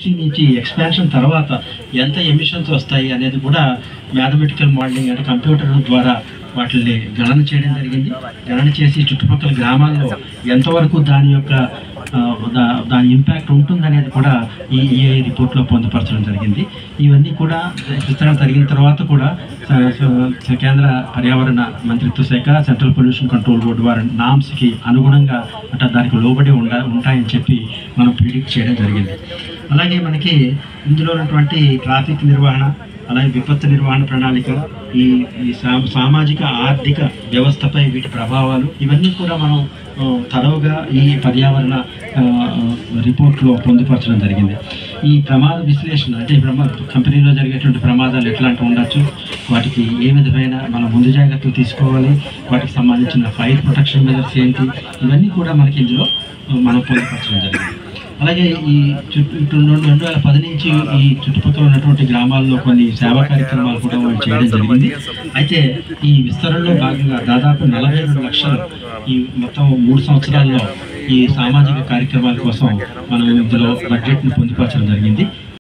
నుంచి ఎక్స్పాన్షన్ తర్వాత ఎంత ఎమిషన్స్ వస్తాయి అనేది కూడా మ్యాథమెటికల్ మోడలింగ్ అంటే కంప్యూటర్ ద్వారా వాటిని గణన చేయడం జరిగింది గణన చేసి చుట్టుపక్కల గ్రామాల్లో ఎంతవరకు దాని యొక్క ఆ, దా- దాని ఇంపాక్ట్ ఉంటుందనేది కూడా ఈ ఈఐ రిపోర్ట్లో పొందుపరచడం జరిగింది ఇవన్నీ కూడా విస్తరణ జరిగిన తర్వాత కూడా స- స- కేంద్ర పర్యావరణ మంత్రిత్వ శాఖ సెంట్రల్ పొల్యూషన్ కంట్రోల్ బోర్డు వారి నామ్స్కి అనుగుణంగా అంటే దానికి లోబడి ఉండ ఉంటాయని చెప్పి మనం ప్రిడిక్ట్ చేయడం జరిగింది అలాగే మనకి ఇందులో ఉన్నటువంటి ట్రాఫిక్ నిర్వహణ అలాగే విపత్తు నిర్వహణ ప్రణాళిక ఈ ఈ సా- సామాజిక ఆర్థిక వ్యవస్థపై వీటి ప్రభావాలు ఇవన్నీ కూడా మనం ఆ, తరవుగా ఈ పర్యావరణ ఆ, రిపోర్ట్లో పొందుపరచడం జరిగింది ఈ ప్రమాద విశ్లేషణ అంటే ఈ ప్రమా కంపెనీలో జరిగేటువంటి ప్రమాదాలు ఎట్లాంటి ఉండొచ్చు వాటికి ఏ విధమైన మనం ముందు జాగ్రత్తలు తీసుకోవాలి వాటికి సంబంధించిన ఫైర్ ప్రొటెక్షన్ మెజర్స్ ఏంటి ఇవన్నీ కూడా మనకి ఇందులో ఆ, మనం పొందుపరచడం జరిగింది అలాగే ఈ చుట్టూ ఇటు రెండు రెండు వేల పది నుంచి ఈ చుట్టుపక్కల ఉన్నటువంటి గ్రామాల్లో కొన్ని సేవా కార్యక్రమాలు కూడా వాళ్ళు చేయడం జరిగింది అయితే ఈ విస్తరణలో భాగంగా దాదాపు నలభై రెండు లక్షలు ఈ మొత్తం మూడు సంవత్సరాల్లో ఈ సామాజిక కార్యక్రమాల కోసం మనం ఇందులో బడ్జెట్ను పొందుపరచడం జరిగింది